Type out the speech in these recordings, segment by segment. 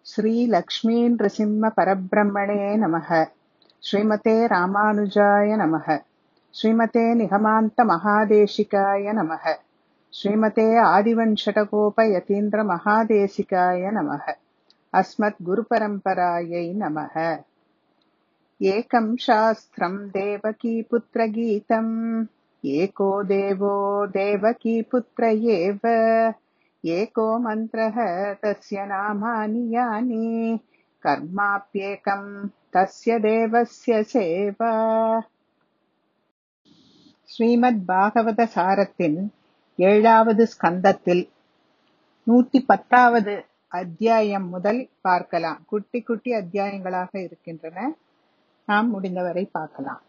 श्रीलक्ष्मीनृसिंहपरब्रह्मणे नमः श्रीमते रामानुजाय नमः श्रीमते निगमान्तमहादेशिकाय नमः श्रीमते आदिवञ्शटकोपयतीन्द्रमहादेशिकाय नमः अस्मद्गुरुपरम्परायै नमः एकं शास्त्रम् देवकीपुत्रगीतम् एको देवो देवकीपुत्र एव एको मन्त्रः तस्य नामानि यानि कर्माप्येकम् तस्य தேவஸ்ய சேவா ஸ்ரீமத் பாகவத சாரத்தின் ஏழாவது ஸ்கந்தத்தில் நூத்தி பத்தாவது அத்தியாயம் முதல் பார்க்கலாம் குட்டி குட்டி அத்தியாயங்களாக இருக்கின்றன நாம் முடிந்தவரை பார்க்கலாம்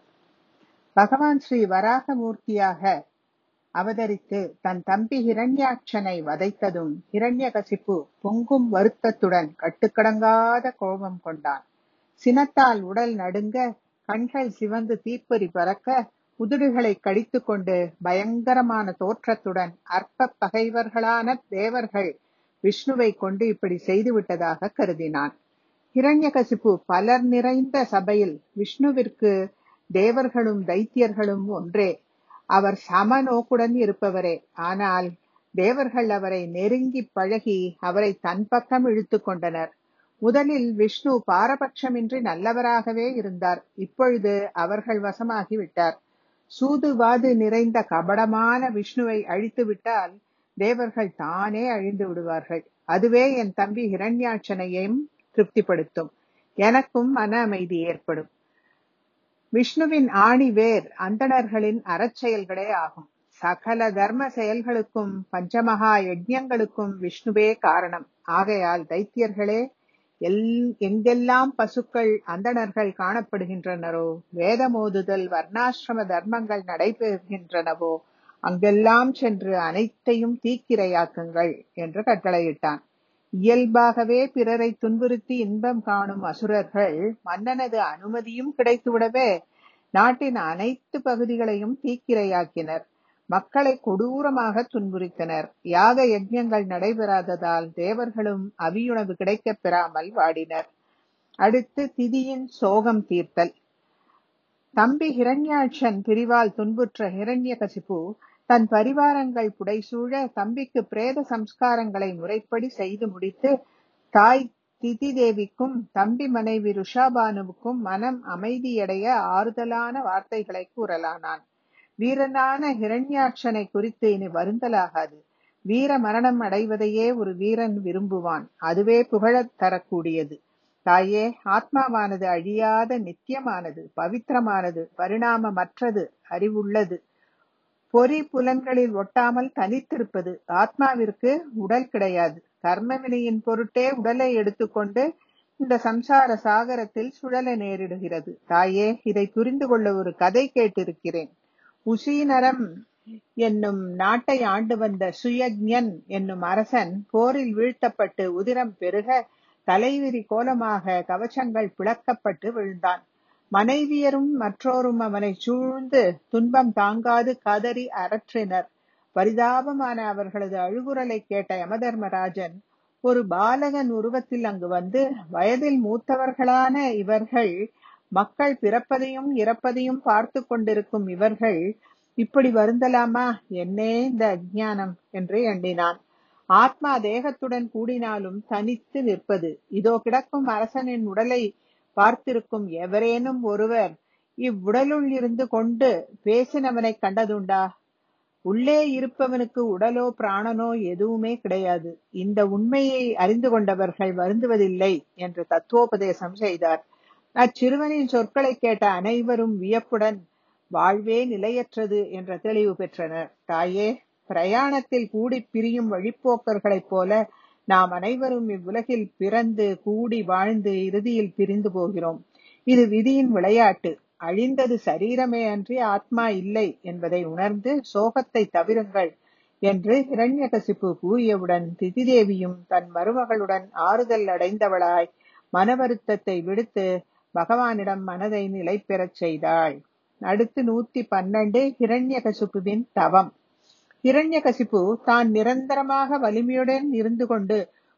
பகவான் ஸ்ரீ வராகமூர்த்தியாக அவதரித்து தன் தம்பி ஹிரண்யாட்சனை வதைத்ததும் ஹிரண்யகசிப்பு பொங்கும் வருத்தத்துடன் கட்டுக்கடங்காத கோபம் கொண்டான் சினத்தால் உடல் நடுங்க கண்கள் சிவந்து தீப்பொறி பறக்க உதடுகளை கடித்து கொண்டு பயங்கரமான தோற்றத்துடன் அற்ப பகைவர்களான தேவர்கள் விஷ்ணுவை கொண்டு இப்படி செய்துவிட்டதாக கருதினான் ஹிரண்யகசிப்பு பலர் நிறைந்த சபையில் விஷ்ணுவிற்கு தேவர்களும் தைத்தியர்களும் ஒன்றே அவர் சம நோக்குடன் இருப்பவரே ஆனால் தேவர்கள் அவரை நெருங்கி பழகி அவரை தன் பக்கம் இழுத்து கொண்டனர் முதலில் விஷ்ணு பாரபட்சமின்றி நல்லவராகவே இருந்தார் இப்பொழுது அவர்கள் வசமாகி விட்டார் சூதுவாது நிறைந்த கபடமான விஷ்ணுவை அழித்து விட்டால் தேவர்கள் தானே அழிந்து விடுவார்கள் அதுவே என் தம்பி ஹிரண்யாட்சனையும் திருப்திப்படுத்தும் எனக்கும் மன அமைதி ஏற்படும் விஷ்ணுவின் ஆணி வேர் அந்தணர்களின் அறச்செயல்களே ஆகும் சகல தர்ம செயல்களுக்கும் பஞ்சமகா யஜ்யங்களுக்கும் விஷ்ணுவே காரணம் ஆகையால் தைத்தியர்களே எல் எங்கெல்லாம் பசுக்கள் அந்தணர்கள் காணப்படுகின்றனரோ வேத மோதுதல் வர்ணாசிரம தர்மங்கள் நடைபெறுகின்றனவோ அங்கெல்லாம் சென்று அனைத்தையும் தீக்கிரையாக்குங்கள் என்று கட்டளையிட்டான் இயல்பாகவே பிறரை துன்புறுத்தி இன்பம் காணும் அசுரர்கள் மன்னனது அனுமதியும் கிடைத்துவிடவே நாட்டின் அனைத்து பகுதிகளையும் தீக்கிரையாக்கினர் மக்களை கொடூரமாக துன்புறுத்தினர் யாக யஜ்யங்கள் நடைபெறாததால் தேவர்களும் அவியுணவு கிடைக்கப் பெறாமல் வாடினர் அடுத்து திதியின் சோகம் தீர்த்தல் தம்பி ஹிரண்யாட்சன் பிரிவால் துன்புற்ற ஹிரண்யகசிப்பு தன் பரிவாரங்கள் புடைசூழ தம்பிக்கு பிரேத சம்ஸ்காரங்களை முறைப்படி செய்து முடித்து தாய் திதி தேவிக்கும் தம்பி மனைவி ருஷாபானுவுக்கும் மனம் அமைதியடைய ஆறுதலான வார்த்தைகளை கூறலானான் வீரனான ஹிரண்யாட்சனை குறித்து இனி வருந்தலாகாது வீர மரணம் அடைவதையே ஒரு வீரன் விரும்புவான் அதுவே புகழத் தரக்கூடியது தாயே ஆத்மாவானது அழியாத நித்தியமானது பவித்திரமானது பரிணாமமற்றது அறிவுள்ளது பொறி புலன்களில் ஒட்டாமல் தனித்திருப்பது ஆத்மாவிற்கு உடல் கிடையாது கர்மவினையின் பொருட்டே உடலை எடுத்துக்கொண்டு இந்த சம்சார சாகரத்தில் சுழல நேரிடுகிறது தாயே இதை புரிந்து கொள்ள ஒரு கதை கேட்டிருக்கிறேன் உசீனரம் என்னும் நாட்டை ஆண்டு வந்த சுயஜ்ஞன் என்னும் அரசன் போரில் வீழ்த்தப்பட்டு உதிரம் பெருக தலைவிரி கோலமாக கவச்சங்கள் பிளக்கப்பட்டு விழுந்தான் மனைவியரும் மற்றோரும் அவனை சூழ்ந்து துன்பம் தாங்காது கதறி அரற்றினர் பரிதாபமான அவர்களது அழுகுரலை கேட்ட யமதர்மராஜன் ஒரு பாலகன் உருவத்தில் அங்கு வந்து வயதில் மூத்தவர்களான இவர்கள் மக்கள் பிறப்பதையும் இறப்பதையும் பார்த்து கொண்டிருக்கும் இவர்கள் இப்படி வருந்தலாமா என்னே இந்த அஜ்ஞானம் என்று எண்ணினான் ஆத்மா தேகத்துடன் கூடினாலும் தனித்து நிற்பது இதோ கிடக்கும் அரசனின் உடலை பார்த்திருக்கும் எவரேனும் ஒருவர் இவ்வுடலுள் இருந்து கொண்டு பேசினவனை கண்டதுண்டா உள்ளே இருப்பவனுக்கு உடலோ பிராணனோ எதுவுமே கிடையாது இந்த உண்மையை அறிந்து கொண்டவர்கள் வருந்துவதில்லை என்று தத்துவோபதேசம் செய்தார் அச்சிறுவனின் சொற்களை கேட்ட அனைவரும் வியப்புடன் வாழ்வே நிலையற்றது என்ற தெளிவு பெற்றனர் தாயே பிரயாணத்தில் கூடி பிரியும் வழிப்போக்கர்களைப் போல நாம் அனைவரும் இவ்வுலகில் பிறந்து கூடி வாழ்ந்து இறுதியில் பிரிந்து போகிறோம் இது விதியின் விளையாட்டு அழிந்தது சரீரமே அன்றி ஆத்மா இல்லை என்பதை உணர்ந்து சோகத்தை தவிருங்கள் என்று இரண்யகசிப்பு கூறியவுடன் திதிதேவியும் தன் மருமகளுடன் ஆறுதல் அடைந்தவளாய் மன வருத்தத்தை விடுத்து பகவானிடம் மனதை நிலை பெறச் செய்தாள் அடுத்து நூத்தி பன்னெண்டு ஹிரண்யகசிப்புவின் தவம் ஹிரண்யகசிப்பு தான் நிரந்தரமாக வலிமையுடன் இருந்து கொண்டு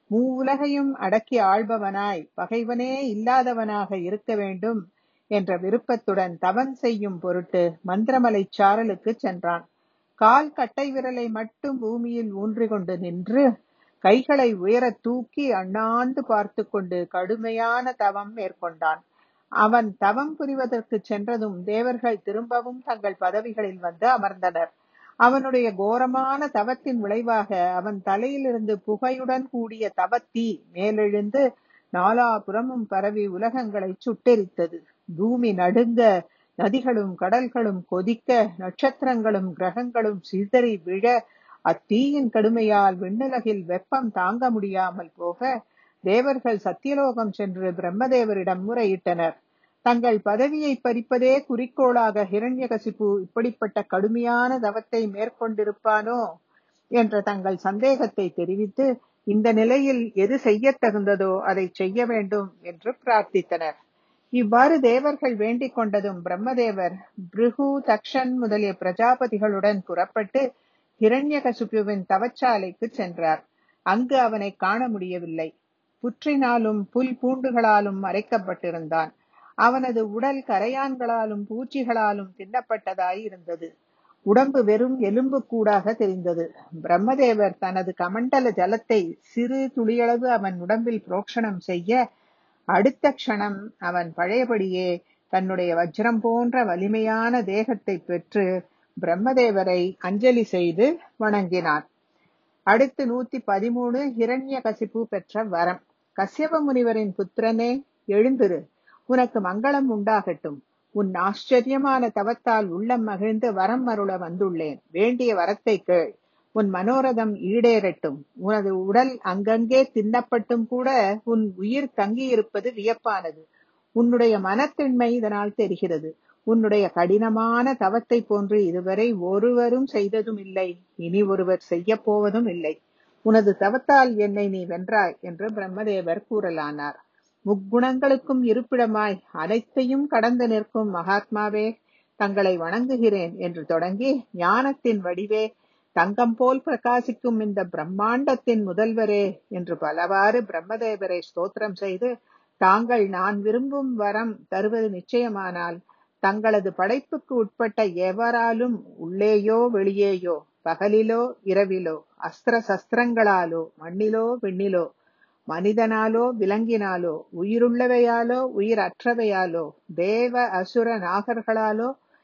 மூவுலகையும் அடக்கி ஆள்பவனாய் பகைவனே இல்லாதவனாக இருக்க வேண்டும் என்ற விருப்பத்துடன் தவம் செய்யும் பொருட்டு மந்திரமலை சாரலுக்கு சென்றான் கால் கட்டை விரலை மட்டும் பூமியில் ஊன்றிக் கொண்டு நின்று கைகளை உயரத் தூக்கி அண்ணாந்து பார்த்து கொண்டு கடுமையான தவம் மேற்கொண்டான் அவன் தவம் புரிவதற்கு சென்றதும் தேவர்கள் திரும்பவும் தங்கள் பதவிகளில் வந்து அமர்ந்தனர் அவனுடைய கோரமான தவத்தின் விளைவாக அவன் தலையிலிருந்து புகையுடன் கூடிய தவத்தீ மேலெழுந்து நாலாபுறமும் பரவி உலகங்களை சுட்டெரித்தது பூமி நடுங்க நதிகளும் கடல்களும் கொதிக்க நட்சத்திரங்களும் கிரகங்களும் சிதறி விழ அத்தீயின் கடுமையால் விண்ணுலகில் வெப்பம் தாங்க முடியாமல் போக தேவர்கள் சத்தியலோகம் சென்று பிரம்மதேவரிடம் முறையிட்டனர் தங்கள் பதவியை பறிப்பதே குறிக்கோளாக ஹிரண்யகசிபு இப்படிப்பட்ட கடுமையான தவத்தை மேற்கொண்டிருப்பானோ என்ற தங்கள் சந்தேகத்தை தெரிவித்து இந்த நிலையில் எது செய்யத் தகுந்ததோ அதை செய்ய வேண்டும் என்று பிரார்த்தித்தனர் இவ்வாறு தேவர்கள் வேண்டிக் கொண்டதும் பிரம்மதேவர் பிருகு தக்ஷன் முதலிய பிரஜாபதிகளுடன் புறப்பட்டு ஹிரண்யகசிபுவின் தவச்சாலைக்கு சென்றார் அங்கு அவனை காண முடியவில்லை புற்றினாலும் புல் பூண்டுகளாலும் மறைக்கப்பட்டிருந்தான் அவனது உடல் கரையான்களாலும் பூச்சிகளாலும் தின்னப்பட்டதாய் இருந்தது உடம்பு வெறும் எலும்பு கூடாக தெரிந்தது பிரம்மதேவர் தனது கமண்டல ஜலத்தை சிறு துளியளவு அவன் உடம்பில் புரோக்ஷணம் செய்ய அடுத்த க்ஷணம் அவன் பழையபடியே தன்னுடைய வஜ்ரம் போன்ற வலிமையான தேகத்தை பெற்று பிரம்மதேவரை அஞ்சலி செய்து வணங்கினான் அடுத்து நூத்தி பதிமூணு ஹிரண்ய கசிப்பு பெற்ற வரம் கசியப முனிவரின் புத்திரனே எழுந்திரு உனக்கு மங்களம் உண்டாகட்டும் உன் ஆச்சரியமான தவத்தால் உள்ளம் மகிழ்ந்து வரம் அருள வந்துள்ளேன் வேண்டிய வரத்தை கேள் உன் மனோரதம் ஈடேறட்டும் உனது உடல் அங்கங்கே தின்னப்பட்டும் கூட உன் உயிர் தங்கியிருப்பது வியப்பானது உன்னுடைய மனத்திண்மை இதனால் தெரிகிறது உன்னுடைய கடினமான தவத்தை போன்று இதுவரை ஒருவரும் செய்ததும் இல்லை இனி ஒருவர் செய்ய போவதும் இல்லை உனது தவத்தால் என்னை நீ வென்றாய் என்று பிரம்மதேவர் கூறலானார் முக்குணங்களுக்கும் இருப்பிடமாய் அனைத்தையும் கடந்து நிற்கும் மகாத்மாவே தங்களை வணங்குகிறேன் என்று தொடங்கி ஞானத்தின் வடிவே தங்கம் போல் பிரகாசிக்கும் இந்த பிரம்மாண்டத்தின் முதல்வரே என்று பலவாறு பிரம்மதேவரை ஸ்தோத்திரம் செய்து தாங்கள் நான் விரும்பும் வரம் தருவது நிச்சயமானால் தங்களது படைப்புக்கு உட்பட்ட எவராலும் உள்ளேயோ வெளியேயோ பகலிலோ இரவிலோ அஸ்திர சஸ்திரங்களாலோ மண்ணிலோ விண்ணிலோ மனிதனாலோ விலங்கினாலோ உயிருள்ளவையாலோ உயிரற்றவையாலோ தேவ அசுர நாகர்களாலோ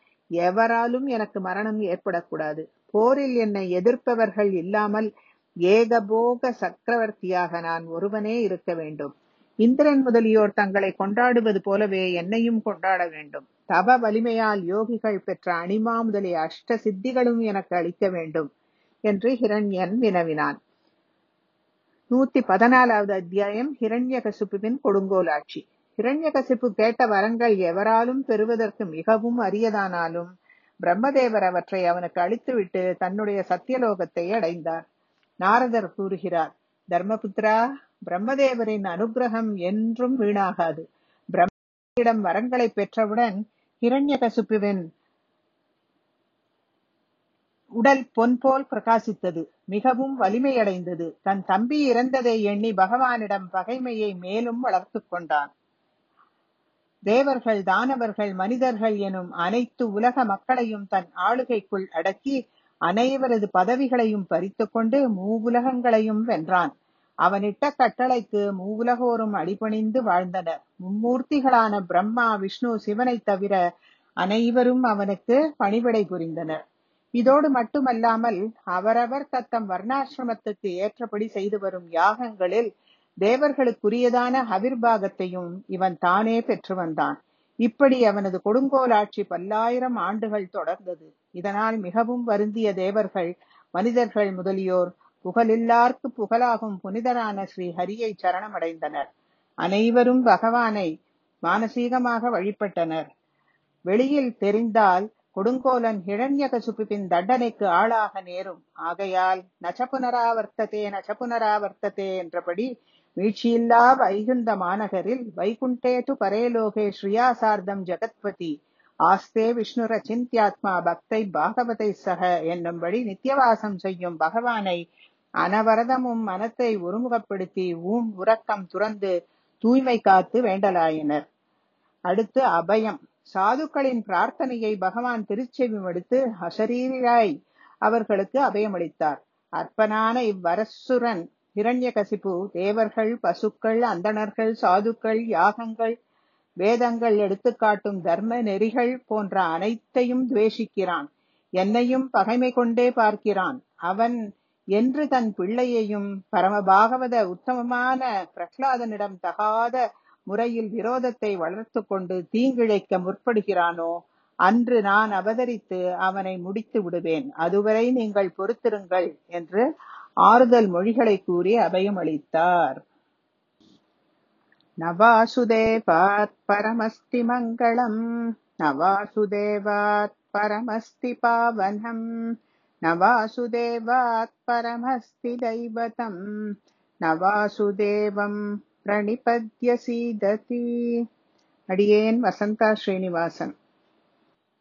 எவராலும் எனக்கு மரணம் ஏற்படக்கூடாது போரில் என்னை எதிர்ப்பவர்கள் இல்லாமல் ஏகபோக சக்கரவர்த்தியாக நான் ஒருவனே இருக்க வேண்டும் இந்திரன் முதலியோர் தங்களை கொண்டாடுவது போலவே என்னையும் கொண்டாட வேண்டும் தவ வலிமையால் யோகிகள் பெற்ற அனிமா முதலிய அஷ்ட சித்திகளும் எனக்கு அளிக்க வேண்டும் என்று ஹிரண்யன் வினவினான் நூத்தி பதினாலாவது அத்தியாயம் ஹிரண்யகசிப்புவின் கொடுங்கோலாட்சி ஹிரண்யகசிப்பு கேட்ட வரங்கள் எவராலும் பெறுவதற்கு மிகவும் அரியதானாலும் பிரம்மதேவர் அவற்றை அவனுக்கு அளித்துவிட்டு தன்னுடைய சத்தியலோகத்தை அடைந்தார் நாரதர் கூறுகிறார் தர்மபுத்திரா பிரம்மதேவரின் அனுகிரகம் என்றும் வீணாகாது பிரம்மனிடம் வரங்களை பெற்றவுடன் ஹிரண்யகசிப்புவின் உடல் பொன் போல் பிரகாசித்தது மிகவும் வலிமையடைந்தது தன் தம்பி இறந்ததை எண்ணி பகவானிடம் பகைமையை மேலும் வளர்த்து கொண்டான் தேவர்கள் தானவர்கள் மனிதர்கள் எனும் அனைத்து உலக மக்களையும் தன் ஆளுகைக்குள் அடக்கி அனைவரது பதவிகளையும் பறித்து கொண்டு மூவுலகங்களையும் வென்றான் அவனிட்ட கட்டளைக்கு மூவுலகோரும் அடிபணிந்து வாழ்ந்தனர் மும்மூர்த்திகளான பிரம்மா விஷ்ணு சிவனை தவிர அனைவரும் அவனுக்கு பணிவிடை புரிந்தனர் இதோடு மட்டுமல்லாமல் அவரவர் தத்தம் வர்ணாசிரமத்துக்கு ஏற்றபடி செய்து வரும் யாகங்களில் தேவர்களுக்குரியதான ஹவிர்பாகத்தையும் இவன் தானே பெற்று வந்தான் இப்படி அவனது கொடுங்கோலாட்சி பல்லாயிரம் ஆண்டுகள் தொடர்ந்தது இதனால் மிகவும் வருந்திய தேவர்கள் மனிதர்கள் முதலியோர் புகழில்லார்க்கு புகழாகும் புனிதரான ஸ்ரீ ஹரியை சரணமடைந்தனர் அனைவரும் பகவானை மானசீகமாக வழிபட்டனர் வெளியில் தெரிந்தால் கொடுங்கோலன் ஹிரண்யகசுபின் தண்டனைக்கு ஆளாக நேரும் ஆகையால் நச்சபுனராவர்த்ததே நச்சபுனராவர்த்ததே என்றபடி வீழ்ச்சியில்லா வைகுந்த மாநகரில் வைகுண்டேது பரேலோகே ஸ்ரீயாசார்த்தம் ஜெகத்பதி ஆஸ்தே விஷ்ணுர சிந்தியாத்மா பக்தை பாகவதை சக என்னும்படி நித்தியவாசம் செய்யும் பகவானை அனவரதமும் மனத்தை ஒருமுகப்படுத்தி ஊன் உறக்கம் துறந்து தூய்மை காத்து வேண்டலாயினர் அடுத்து அபயம் சாதுக்களின் பிரார்த்தனையை பகவான் திருச்செவி மடுத்து அசரீராய் அவர்களுக்கு அபயமளித்தார் அற்பனான இவ்வரசுரன் இரண்யகசிபு தேவர்கள் பசுக்கள் அந்தணர்கள் சாதுக்கள் யாகங்கள் வேதங்கள் எடுத்துக்காட்டும் தர்ம நெறிகள் போன்ற அனைத்தையும் துவேஷிக்கிறான் என்னையும் பகைமை கொண்டே பார்க்கிறான் அவன் என்று தன் பிள்ளையையும் பரமபாகவத உத்தமமான பிரகலாதனிடம் தகாத முறையில் விரோதத்தை வளர்த்து கொண்டு தீங்கிழைக்க முற்படுகிறானோ அன்று நான் அவதரித்து அவனை முடித்து விடுவேன் அதுவரை நீங்கள் பொறுத்திருங்கள் என்று ஆறுதல் மொழிகளை கூறி அபயம் அளித்தார் நவாசுதேவாத் பரமஸ்தி மங்களம் நவாசுதேவாத் பரமஸ்தி பாவனம் நவாசுதேவாத் பரமஸ்தி தைவதம் நவாசுதேவம் பிரணிபத்ய சீததி அடியேன் வசந்தா ஸ்ரீனிவாசன்